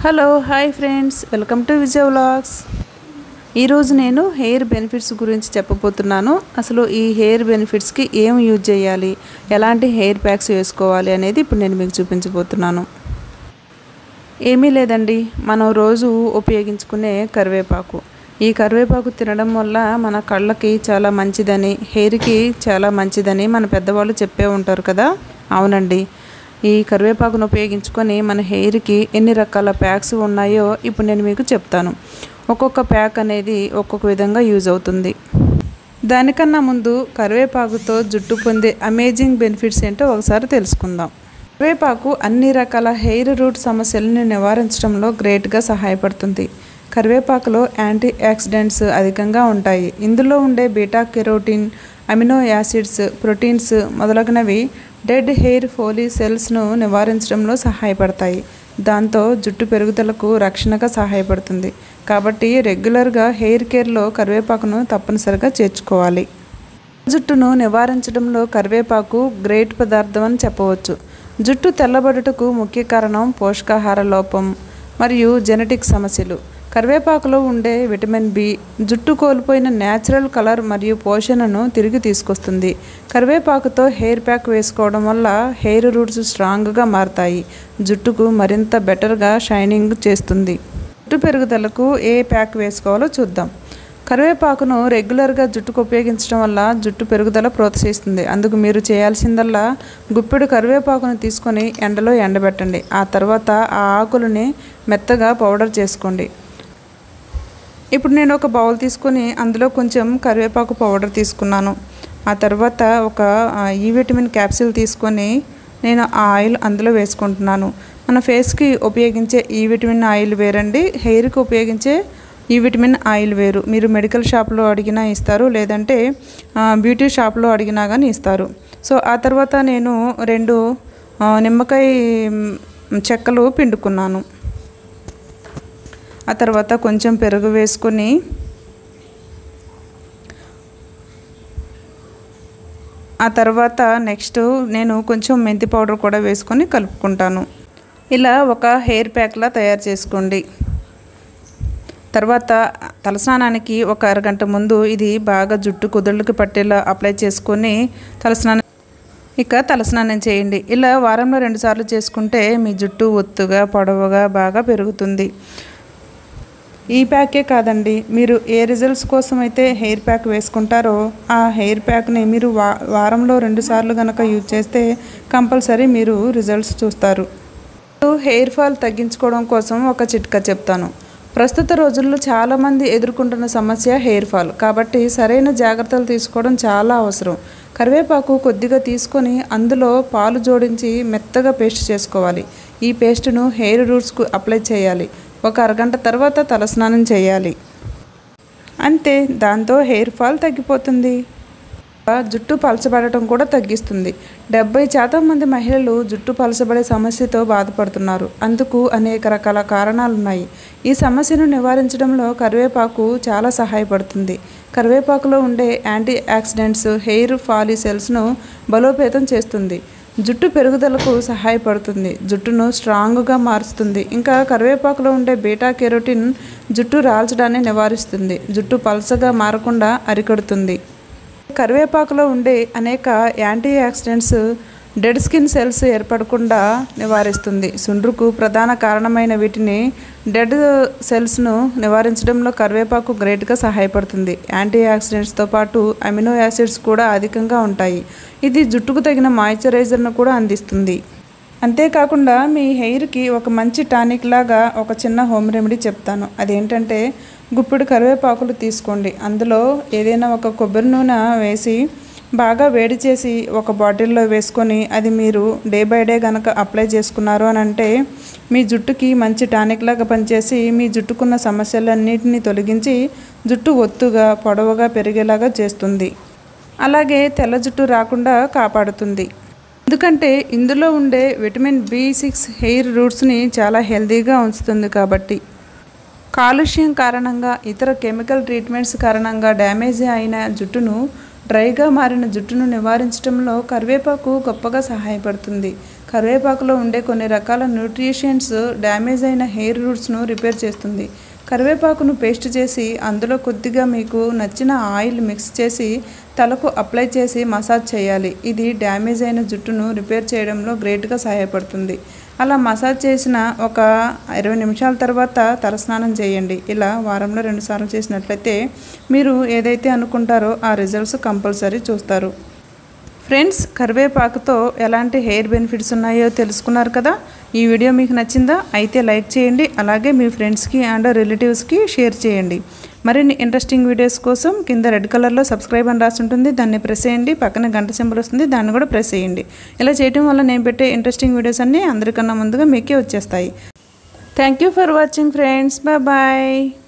hello hi friends welcome to Vijay vlogs ఈరోజు నేను hair benefits గురించి చెప్పబోతున్నాను అసలు ఈ హెయిర్ బెనిఫిట్స్కి ఏం యూజ్ చేయాలి ఎలాంటి హెయిర్ ప్యాక్స్ వేసుకోవాలి అనేది ఇప్పుడు నేను మీకు చూపించబోతున్నాను ఏమీ లేదండి మనం రోజు ఉపయోగించుకునే కరివేపాకు ఈ కరివేపాకు తినడం వల్ల మన కళ్ళకి చాలా మంచిదని హెయిర్కి చాలా మంచిదని మన పెద్దవాళ్ళు చెప్పే ఉంటారు కదా అవునండి ఈ కరివేపాకును ఉపయోగించుకొని మన హెయిర్కి ఎన్ని రకాల ప్యాక్స్ ఉన్నాయో ఇప్పుడు నేను మీకు చెప్తాను ఒక్కొక్క ప్యాక్ అనేది ఒక్కొక్క విధంగా యూజ్ అవుతుంది దానికన్నా ముందు కరివేపాకుతో జుట్టు పొందే అమేజింగ్ బెనిఫిట్స్ ఏంటో ఒకసారి తెలుసుకుందాం కరివేపాకు అన్ని రకాల హెయిర్ రూట్ సమస్యలను నివారించడంలో గ్రేట్గా సహాయపడుతుంది కరివేపాకులో యాంటీ ఆక్సిడెంట్స్ అధికంగా ఉంటాయి ఇందులో ఉండే beta carotene amino acids proteins మొదలగునవి డెడ్ హెయిర్ ఫోలీ సెల్స్ను నివారించడంలో సహాయపడతాయి దాంతో జుట్టు పెరుగుదలకు రక్షణగా సహాయపడుతుంది కాబట్టి రెగ్యులర్గా హెయిర్ కేర్లో కరివేపాకును తప్పనిసరిగా చేర్చుకోవాలి జుట్టును నివారించడంలో కరివేపాకు గ్రేట్ పదార్థం అని చెప్పవచ్చు జుట్టు తెల్లబడుటకు ముఖ్య కారణం పోషకాహార లోపం మరియు జెనెటిక్ సమస్యలు కరివేపాకులో ఉండే విటమిన్ బి జుట్టు కోల్పోయిన న్యాచురల్ కలర్ మరియు పోషణను తిరిగి తీసుకొస్తుంది కరివేపాకుతో హెయిర్ ప్యాక్ వేసుకోవడం వల్ల హెయిర్ రూట్స్ స్ట్రాంగ్గా మారతాయి జుట్టుకు మరింత బెటర్గా షైనింగ్ చేస్తుంది జుట్టు పెరుగుదలకు ఏ ప్యాక్ వేసుకోవాలో చూద్దాం కరివేపాకును రెగ్యులర్గా జుట్టుకు ఉపయోగించడం వల్ల జుట్టు పెరుగుదల ప్రోత్సహిస్తుంది అందుకు మీరు చేయాల్సిందల్లా గుప్పెడు కరివేపాకును తీసుకొని ఎండలో ఎండబెట్టండి ఆ తర్వాత ఆ ఆకులని మెత్తగా పౌడర్ చేసుకోండి ఇప్పుడు నేను ఒక బౌల్ తీసుకొని అందులో కొంచెం కరివేపాకు పౌడర్ తీసుకున్నాను ఆ తర్వాత ఒక ఈ విటమిన్ క్యాప్సిల్ తీసుకొని నేను ఆ ఆయిల్ అందులో వేసుకుంటున్నాను మన ఫేస్కి ఉపయోగించే ఈ విటమిన్ ఆయిల్ వేరండి హెయిర్కి ఉపయోగించే ఈ విటమిన్ ఆయిల్ వేరు మీరు మెడికల్ షాప్లో అడిగినా ఇస్తారు లేదంటే బ్యూటీ షాప్లో అడిగినా కానీ ఇస్తారు సో ఆ తర్వాత నేను రెండు నిమ్మకాయ చెక్కలు పిండుకున్నాను ఆ తర్వాత కొంచెం పెరుగు వేసుకొని ఆ తర్వాత నెక్స్ట్ నేను కొంచెం మెంతి పౌడర్ కూడా వేసుకొని కలుపుకుంటాను ఇలా ఒక హెయిర్ ప్యాక్లా తయారు చేసుకోండి తర్వాత తలస్నానానికి ఒక అరగంట ముందు ఇది బాగా జుట్టు కుదుళ్ళకి పట్టేలా అప్లై చేసుకొని తలస్నానం ఇక తలస్నానం చేయండి ఇలా వారంలో రెండుసార్లు చేసుకుంటే మీ జుట్టు ఒత్తుగా పొడవుగా బాగా పెరుగుతుంది ఈ ప్యాకే కాదండి మీరు ఏ రిజల్ట్స్ కోసం అయితే హెయిర్ ప్యాక్ వేసుకుంటారో ఆ హెయిర్ ప్యాక్ని మీరు వా వారంలో రెండు సార్లు కనుక యూజ్ చేస్తే కంపల్సరీ మీరు రిజల్ట్స్ చూస్తారు హెయిర్ ఫాల్ తగ్గించుకోవడం కోసం ఒక చిట్కా చెప్తాను ప్రస్తుత రోజుల్లో చాలామంది ఎదుర్కొంటున్న సమస్య హెయిర్ ఫాల్ కాబట్టి సరైన జాగ్రత్తలు తీసుకోవడం చాలా అవసరం కరివేపాకు కొద్దిగా తీసుకొని అందులో పాలు జోడించి మెత్తగా పేస్ట్ చేసుకోవాలి ఈ పేస్ట్ను హెయిర్ రూట్స్కు అప్లై చేయాలి ఒక అరగంట తర్వాత తలస్నానం చేయాలి అంతే దాంతో హెయిర్ ఫాల్ తగ్గిపోతుంది జుట్టు పలచబడటం కూడా తగ్గిస్తుంది డెబ్బై శాతం మంది మహిళలు జుట్టు పలచబడే సమస్యతో బాధపడుతున్నారు అందుకు అనేక రకాల కారణాలున్నాయి ఈ సమస్యను నివారించడంలో కరివేపాకు చాలా సహాయపడుతుంది కరివేపాకులో ఉండే యాంటీ ఆక్సిడెంట్స్ హెయిర్ ఫాలీ సెల్స్ను బలోపేతం చేస్తుంది జుట్టు పెరుగుదలకు సహాయపడుతుంది జుట్టును స్ట్రాంగ్గా మారుస్తుంది ఇంకా కరివేపాకులో ఉండే బీటా కెరోటిన్ జుట్టు రాల్చడాన్ని నివారిస్తుంది జుట్టు పలసగా మారకుండా అరికడుతుంది కరివేపాకులో ఉండే అనేక anti oxidants dead skin cells ఏర్పడకుండా నివారిస్తుంది సుండ్రుకు ప్రధాన కారణమైన వీటిని డెడ్ సెల్స్ను నివారించడంలో కరివేపాకు గ్రేట్గా సహాయపడుతుంది యాంటీ ఆక్సిడెంట్స్తో పాటు అమినో యాసిడ్స్ కూడా అధికంగా ఉంటాయి ఇది జుట్టుకు తగిన మాయిశ్చరైజర్ను కూడా అందిస్తుంది అంతేకాకుండా మీ హెయిర్కి ఒక మంచి టానిక్ లాగా ఒక చిన్న హోమ్ రెమెడీ చెప్తాను అదేంటంటే గుప్పిడి కరివేపాకులు తీసుకోండి అందులో ఏదైనా ఒక కొబ్బరి నూనె వేసి బాగా వేడి చేసి ఒక బాటిల్లో వేసుకొని అది మీరు డే బై డే కనుక అప్లై చేసుకున్నారు అని అంటే మీ జుట్టుకి మంచి టానిక్ లాగా పనిచేసి మీ జుట్టుకున్న సమస్యలన్నింటినీ తొలగించి జుట్టు ఒత్తుగా పొడవుగా పెరిగేలాగా చేస్తుంది అలాగే తెల్ల జుట్టు రాకుండా కాపాడుతుంది ఎందుకంటే ఇందులో ఉండే విటమిన్ బి సిక్స్ హెయిర్ రూట్స్ని చాలా హెల్తీగా ఉంచుతుంది కాబట్టి కాలుష్యం కారణంగా ఇతర కెమికల్ ట్రీట్మెంట్స్ కారణంగా డ్యామేజ్ అయిన జుట్టును డ్రైగా మారిన జుట్టును నివారించడంలో కరివేపాకు గొప్పగా సహాయపడుతుంది కరివేపాకులో ఉండే కొన్ని రకాల న్యూట్రిషన్స్ డ్యామేజ్ అయిన హెయిర్ రూట్స్ను రిపేర్ చేస్తుంది కరివేపాకును పేస్ట్ చేసి అందులో కొద్దిగా మీకు నచ్చిన ఆయిల్ మిక్స్ చేసి తలకు అప్లై చేసి మసాజ్ చేయాలి ఇది డ్యామేజ్ అయిన జుట్టును రిపేర్ చేయడంలో గ్రేట్గా సహాయపడుతుంది అలా మసాజ్ చేసిన ఒక ఇరవై నిమిషాల తర్వాత తలస్నానం చేయండి ఇలా వారంలో రెండుసార్లు చేసినట్లయితే మీరు ఏదైతే అనుకుంటారో ఆ రిజల్ట్స్ కంపల్సరీ చూస్తారు ఫ్రెండ్స్ కరివేపాకుతో ఎలాంటి హెయిర్ బెనిఫిట్స్ ఉన్నాయో తెలుసుకున్నారు కదా ఈ వీడియో మీకు నచ్చిందా అయితే లైక్ చేయండి అలాగే మీ ఫ్రెండ్స్కి అండ్ రిలేటివ్స్కి షేర్ చేయండి మరిన్ని ఇంట్రెస్టింగ్ వీడియోస్ కోసం కింద రెడ్ కలర్లో సబ్స్క్రైబ్ అని రాసి ఉంటుంది దాన్ని ప్రెస్ చేయండి పక్కన గంట సింబల్ వస్తుంది దాన్ని కూడా ప్రెస్ చేయండి ఇలా చేయడం వల్ల నేను పెట్టే ఇంట్రెస్టింగ్ వీడియోస్ అన్నీ అందరికన్నా ముందుగా మీకే వచ్చేస్తాయి thank you for watching friends bye